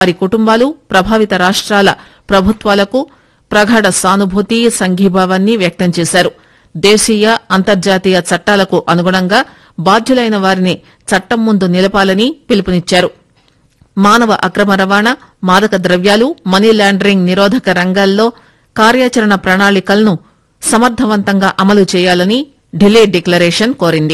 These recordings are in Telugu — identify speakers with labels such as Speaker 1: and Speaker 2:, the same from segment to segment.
Speaker 1: వారి కుటుంబాలు ప్రభావిత రాష్ట్రాల ప్రభుత్వాలకు ప్రగాఢ సానుభూతి సంఘీభావాన్ని వ్యక్తం చేశారు దేశీయ అంతర్జాతీయ చట్టాలకు అనుగుణంగా బాధ్యులైన వారిని చట్టం ముందు నిలపాలని పిలుపునిచ్చారు మానవ అక్రమ రవాణా మాదక ద్రవ్యాలు మనీ లాండరింగ్ నిరోధక రంగాల్లో కార్యాచరణ ప్రణాళికలను సమర్థవంతంగా అమలు చేయాలని ఢిల్లీ డిక్లరేషన్ కోరింది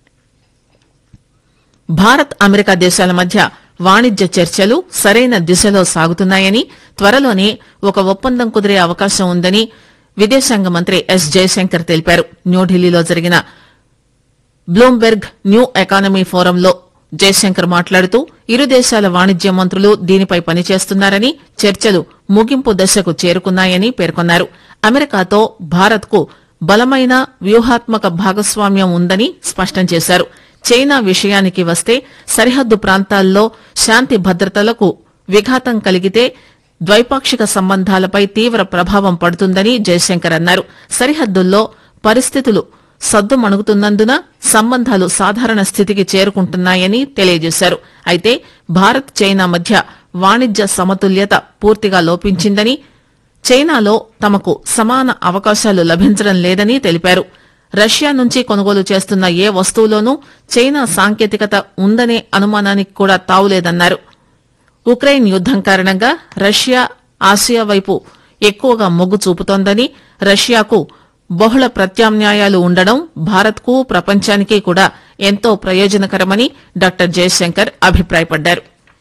Speaker 1: భారత్ అమెరికా దేశాల మధ్య వాణిజ్య చర్చలు సరైన దిశలో సాగుతున్నాయని త్వరలోనే ఒక ఒప్పందం కుదిరే అవకాశం ఉందని విదేశాంగ మంత్రి ఎస్ జయశంకర్ తెలిపారు న్యూఢిల్లీలో జరిగిన బ్లూంబెర్గ్ న్యూ ఎకానమీ ఫోరంలో జయశంకర్ మాట్లాడుతూ ఇరు దేశాల వాణిజ్య మంత్రులు దీనిపై పనిచేస్తున్నారని చర్చలు ముగింపు దశకు చేరుకున్నాయని పేర్కొన్నారు అమెరికాతో భారత్కు బలమైన వ్యూహాత్మక భాగస్వామ్యం ఉందని స్పష్టం చేశారు చైనా విషయానికి వస్తే సరిహద్దు ప్రాంతాల్లో శాంతి భద్రతలకు విఘాతం కలిగితే ద్వైపాక్షిక సంబంధాలపై తీవ్ర ప్రభావం పడుతుందని జయశంకర్ అన్నారు సరిహద్దుల్లో పరిస్థితులు సద్దుమణుగుతున్నందున సంబంధాలు సాధారణ స్థితికి చేరుకుంటున్నాయని తెలియజేశారు అయితే భారత్ చైనా మధ్య వాణిజ్య సమతుల్యత పూర్తిగా లోపించిందని చైనాలో తమకు సమాన అవకాశాలు లభించడం లేదని తెలిపారు రష్యా నుంచి కొనుగోలు చేస్తున్న ఏ వస్తువులోనూ చైనా సాంకేతికత ఉందనే అనుమానానికి కూడా తావులేదన్నారు ఉక్రెయిన్ యుద్దం కారణంగా రష్యా ఆసియా వైపు ఎక్కువగా మొగ్గు చూపుతోందని రష్యాకు బహుళ ప్రత్యామ్నాయాలు ఉండడం భారత్కు ప్రపంచానికి కూడా ఎంతో ప్రయోజనకరమని డాక్టర్ జయశంకర్ అభిప్రాయపడ్డారు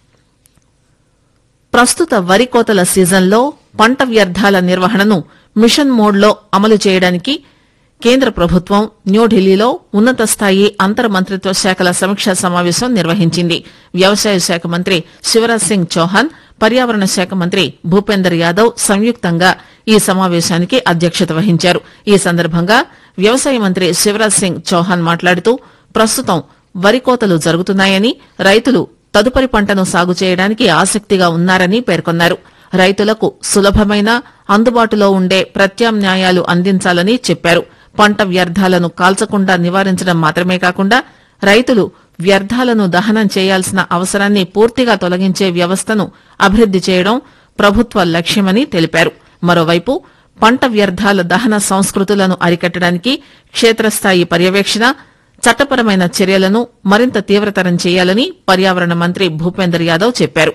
Speaker 1: ప్రస్తుత వరి కోతల సీజన్లో పంట వ్యర్థాల నిర్వహణను మిషన్ మోడ్లో అమలు చేయడానికి కేంద్ర ప్రభుత్వం న్యూఢిల్లీలో ఉన్నత స్థాయి అంతర్ మంత్రిత్వ శాఖల సమీక్షా సమావేశం నిర్వహించింది వ్యవసాయ శాఖ మంత్రి శివరాజ్ సింగ్ చౌహాన్ పర్యావరణ శాఖ మంత్రి భూపేందర్ యాదవ్ సంయుక్తంగా ఈ సమావేశానికి అధ్యక్షత వహించారు ఈ సందర్భంగా వ్యవసాయ మంత్రి శివరాజ్ సింగ్ చౌహాన్ మాట్లాడుతూ ప్రస్తుతం వరి కోతలు జరుగుతున్నాయని రైతులు తదుపరి పంటను సాగు చేయడానికి ఆసక్తిగా ఉన్నారని పేర్కొన్నారు రైతులకు సులభమైన అందుబాటులో ఉండే ప్రత్యామ్నాయాలు అందించాలని చెప్పారు పంట వ్యర్థాలను కాల్చకుండా నివారించడం మాత్రమే కాకుండా రైతులు వ్యర్థాలను దహనం చేయాల్సిన అవసరాన్ని పూర్తిగా తొలగించే వ్యవస్థను అభివృద్ది చేయడం ప్రభుత్వ లక్ష్యమని తెలిపారు మరోవైపు పంట వ్యర్థాల దహన సంస్కృతులను అరికట్టడానికి క్షేత్రస్థాయి పర్యవేక్షణ చట్టపరమైన చర్యలను మరింత తీవ్రతరం చేయాలని పర్యావరణ మంత్రి భూపేందర్ యాదవ్ చెప్పారు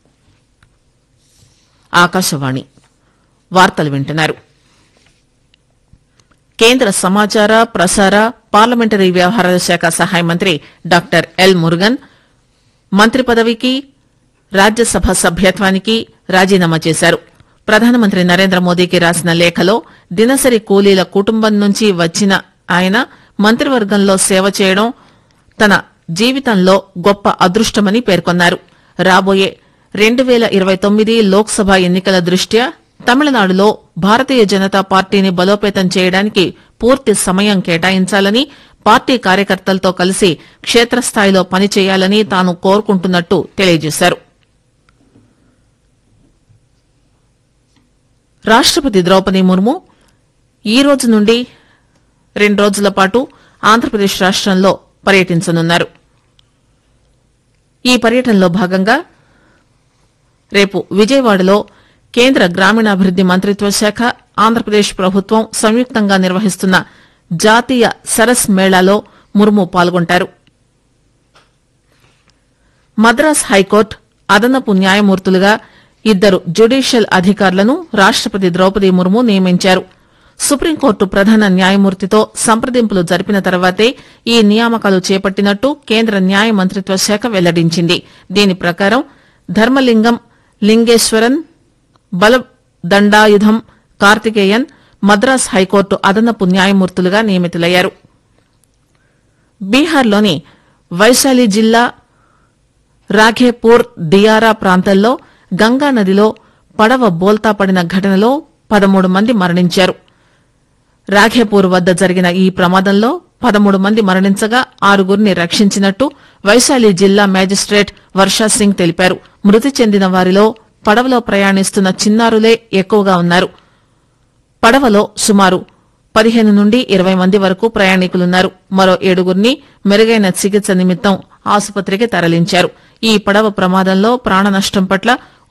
Speaker 1: ఆకాశవాణి వార్తలు వింటున్నారు కేంద్ర సమాచార ప్రసార పార్లమెంటరీ వ్యవహారాల శాఖ సహాయ మంత్రి డాక్టర్ ఎల్ మురుగన్ మంత్రి పదవికి రాజ్యసభ సభ్యత్వానికి రాజీనామా చేశారు ప్రధానమంత్రి నరేంద్ర మోదీకి రాసిన లేఖలో దినసరి కూలీల కుటుంబం నుంచి వచ్చిన ఆయన మంత్రివర్గంలో సేవ చేయడం తన జీవితంలో గొప్ప అదృష్టమని పేర్కొన్నారు రాబోయే రెండు పేల ఇరవై తొమ్మిది లోక్సభ ఎన్నికల దృష్ట్యా తమిళనాడులో భారతీయ జనతా పార్టీని బలోపేతం చేయడానికి పూర్తి సమయం కేటాయించాలని పార్టీ కార్యకర్తలతో కలిసి క్షేత్రస్థాయిలో పనిచేయాలని తాను కోరుకుంటున్నట్టు తెలియజేశారు రాష్టపతి ద్రౌపది ముర్ము ఈ రోజు నుండి రెండు రోజుల పాటు ఆంధ్రప్రదేశ్ రాష్టంలో పర్యటించనున్నారు ఈ పర్యటనలో భాగంగా రేపు విజయవాడలో కేంద్ర గ్రామీణాభివృద్ది మంత్రిత్వ శాఖ ఆంధ్రప్రదేశ్ ప్రభుత్వం సంయుక్తంగా నిర్వహిస్తున్న జాతీయ సరస్ మేళాలో ముర్ము పాల్గొంటారు మద్రాస్ హైకోర్టు అదనపు న్యాయమూర్తులుగా ఇద్దరు జ్యుడిషియల్ అధికారులను రాష్టపతి ద్రౌపది ముర్ము నియమించారు సుప్రీంకోర్టు ప్రధాన న్యాయమూర్తితో సంప్రదింపులు జరిపిన తర్వాతే ఈ నియామకాలు చేపట్టినట్టు కేంద్ర న్యాయ మంత్రిత్వ శాఖ వెల్లడించింది దీని ప్రకారం ధర్మలింగం లింగేశ్వరన్ బల దండాయుధం కార్తికేయన్ మద్రాస్ హైకోర్టు అదనపు న్యాయమూర్తులుగా నియమితులయ్యారు బీహార్లోని వైశాలి జిల్లా రాఘేపూర్ దియారా ప్రాంతంలో గంగా నదిలో పడవ బోల్తా పడిన ఘటనలో పదమూడు మంది మరణించారు రాఘేపూర్ వద్ద జరిగిన ఈ ప్రమాదంలో పదమూడు మంది మరణించగా ఆరుగురిని రక్షించినట్టు వైశాలి జిల్లా మేజిస్ట్రేట్ వర్షా సింగ్ తెలిపారు మృతి చెందిన వారిలో పడవలో ప్రయాణిస్తున్న చిన్నారులే ఎక్కువగా ఉన్నారు పడవలో సుమారు పదిహేను నుండి ఇరవై మంది వరకు ప్రయాణికులున్నారు మరో ఏడుగురిని మెరుగైన చికిత్స నిమిత్తం ఆసుపత్రికి తరలించారు ఈ పడవ ప్రమాదంలో ప్రాణ నష్టం పట్ల